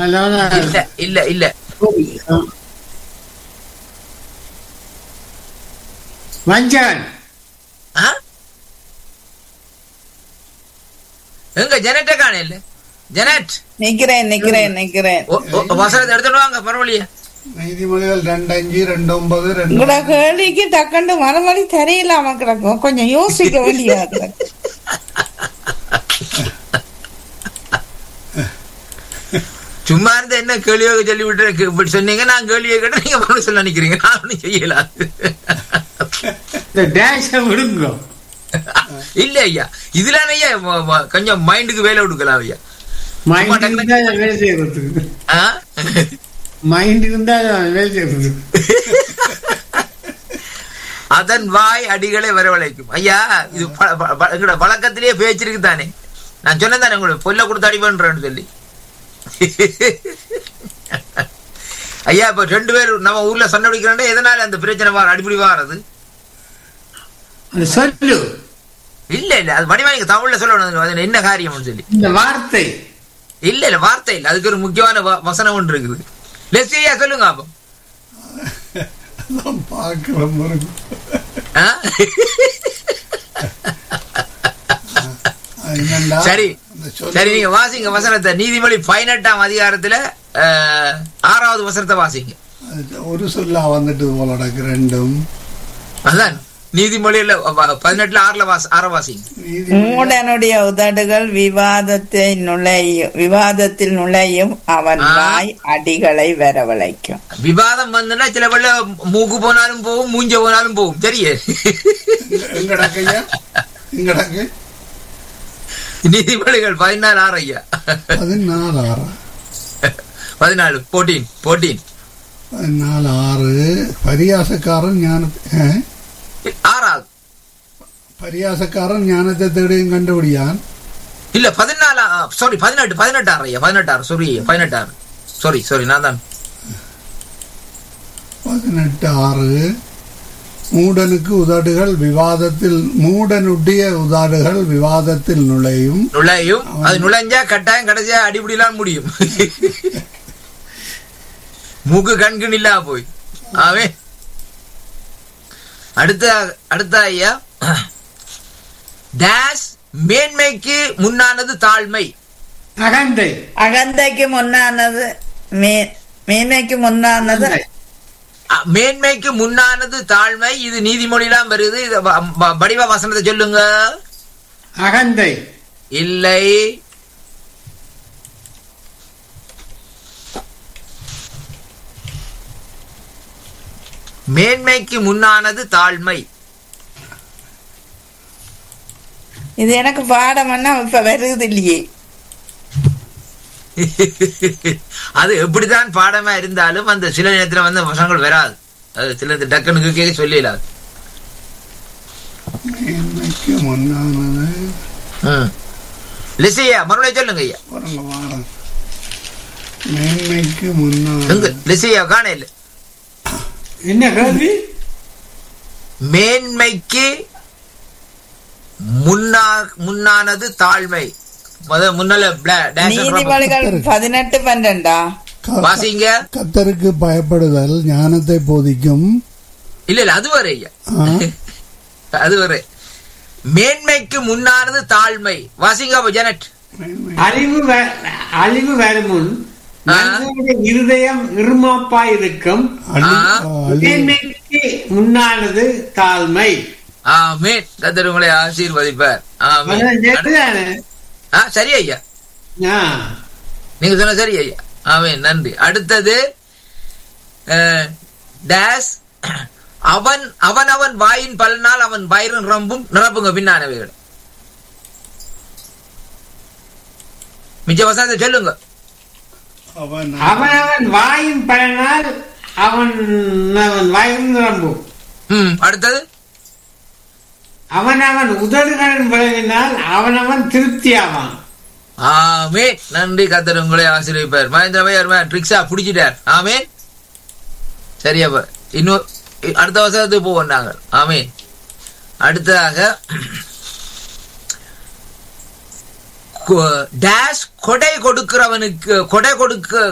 அதனால இல்ல இல்ல இல்ல வஞ்சகன் ஆ? எங்க ஜெனட்ட காண இல்ல ஜெனட் நிக்கிறேன் நிக்கிறேன் நிக்கிறேன் ஒ- ஒ- வசனத்தை எடுத்துட்டு வாங்க பரவாயில்லையே நீதிமொழிகள் ரெண்டு அஞ்சு ரெண்டு ஒன்பது ரெண்டு உங்களோட கேள்விக்கு டக்குண்டு மறுமொழி தெரியலாம கிடக்கும் கொஞ்சம் யோசிக்க வேண்டியதா கிடக்கு சும்மா இருந்த என்ன கேள்வியாக சொல்லி விட்டு இப்படி சொன்னீங்க நான் கேள்வியை கேட்டு நீங்க மனு சொல்ல நினைக்கிறீங்க நான் ஒண்ணும் செய்யல இந்த டேஷ விடுங்க இல்ல ஐயா இதுல ஐயா ம- ம- கொஞ்சம் மைண்டுக்கு வேலை கொடுக்கலாம் ஐயா மைண்ட் இருந்தா அதை வேலை செய்யறதுக்கு ஆ? மைண்ட் இருந்தா அதை வேலை செய்யறதுக்கு அதன் வாய் அடிகளை வரவழைக்கும் ஐயா இது ப- ப- ப- எங்கட வழக்கத்திலேயே பேச்சிருக்கு தானே நான் சொன்னேன் தானே உங்களுக்கு பொல்ல கொடுத்து அடிபண்றேன்னு சொல்லி ஐயா இப்ப ரெண்டு பேர் நம்ம ஊர்ல சண்டை பிடிக்கிறோம் எதனால அந்த பிரச்சனை வார அடிப்படி வாரது அந்த சொல்லு இல்ல இல்ல அது மணிவாணிக்கு தமிழ்ல சொல்லணும் அது என்ன காரியம்னு சொல்லி இந்த வார்த்தை இல்ல இல்ல வார்த்தை இல்ல அதுக்கு ஒரு முக்கியமான வ- வசனம் ஒன்று இருக்குது லெஸ்ஸியா சொல்லுங்க அப்போ அதான் பார்க்கிற முருகு ஆ? அது என்னண்டா சரி அந்த சொல்லு- சரி நீங்க வாசிங்க வசனத்தை நீதிமொழி பதினெட்டாம் அதிகாரத்துல அஹ், ஆறாவது வசனத்தை வாசிங்க அது ஒரு சொல்லா வந்துட்டு போல நடக்கு ரெண்டும் அதான் நீதிமொழியில வ- பதினெட்டுல ஆறுல வாச ஆற வாசிங்க நீதி மூடனுடைய உதடுகள் விவாதத்தை நுழையும் விவாதத்தில் நுழையும் அவன் ஆ. வாய் அடிகளை வரவழைக்கும் விவாதம் வந்துன்னா சில வெள்ள மூக்கு போனாலும் போகும் மூஞ்ச போனாலும் போகும் சரியே எங்கடக்கையா எங்கடக்கு நீதிமொழிகள் பதினாலு ஆறு ஐயா பதினாலு ஆறு பதினாலு போட்டீன் போட்டீன் பதினாலு ஆறு பரியாசக்காரன் ஞான ஆ? ஆறாவது பரியாசக்காரன் ஞானத்தை தேடியும் கண்டுபிடியான் இல்ல பதினாலு சாரி பதினெட்டு பதினெட்டாறு ஐயா பதினெட்டாறு சாரி பதினெட்டாறு சாரி சாரி நான் தான் பதினெட்டு ஆறு மூடனுக்கு உதடுகள் விவாதத்தில் மூடனுடைய உதடுகள் விவாதத்தில் நுழையும் நுழையும் அது நுழைஞ்சா கட்டாயம் கடைசியா அடிப்படிலாம் முடியும் மூக்கு கண்கு இல்லா போய் ஆவே அடுத்த அடுத்த ஐயா டேஸ் மேன்மைக்கு முன்னானது தாழ்மை அகந்தை அகந்தைக்கு முன்னானது மே- மேன்மைக்கு முன்னானது அ, மேன்மைக்கு முன்னானது தாழ்மை இது நீதிமொழிலாம் வருது இது வ- வ- வடிவ வசனத்தை சொல்லுங்க அகந்தை இல்லை மேன்மைக்கு முன்னானது தாழ்மை இது எனக்கு பாடம்னா இப்ப வருது இல்லையே அது எப்படித்தான் பாடமா இருந்தாலும் அந்த சில நேரத்துல வந்து வசனங்கள் வராது அது சில இந்த டக்குனுக்கு கேட்க சொல்லிடலாது மேன்மைக்கு முன்னானது லிசையா மறுபடியும் சொல்லுங்க ஐயா பாருங்க வாரம் மேன்மைக்கு எங்க முன்னானது லிசையா காண இல்ல என்ன கேள்வி மேன்மைக்கு முன்னா முன்னானது தாழ்மை முத முன்னால bla- dash and rubber. நீதிமொழிகள் பதினெட்டு பன்னெண்டா க- வாசிங்க கத்தருக்கு பயப்படுதல் ஞானத்தை போதிக்கும் இல்ல இல்ல அது வரை ஐயா ஆ? அது வரை மேன்மைக்கு முன்னானது தாழ்மை வாசிங்க அப்ப ஜெனட் மேன்மை அழிவு வ- அழிவு வரும் முன் ஆ. மனிதனுடைய இருதயம் இருமாப்பா இருக்கும் அழி- ஆ. அழி- மேன்மைக்கு முன்னானது தாழ்மை ஆமேன் கத்தர் உங்களை ஆசீர்வதிப்பார் ஆமேன் அதான் நேற்றுதானே? ஆ சரி ஐயா ஆ. நீங்க சொன்ன சரி ஐயா ஆமேன் நன்றி அடுத்தது அஹ், டேஸ் அவன் அவன் அவன் வாயின் பலனால் அவன் வயிறு நிரம்பும் நிரப்புங்க பின்னானவைகள் மிச்ச வசனத்தை சொல்லுங்க அவன் அவன் அவன் வாயின் பலனால் அவன் அவன் வயிறு நிரம்பும் ம் அடுத்தது அவன் அவன் உதடுகளின் விளங்கினால் அவனவன் திருப்தியாவான் ஆமே நன்றி கத்தர் உங்களை ஆசீர்வதிப்பார் மகேந்திரமையார் ட்ரிக்ஸா பிடிச்சிட்டார் ஆமேன் சரி அப்ப இன்னும் அடுத்த வருஷத்துக்கு போவோம் நாங்கள் ஆமேன் அடுத்ததாக கொ- டேஷ் கொடை கொடுக்கிறவனுக்கு கொடை கொடுக்க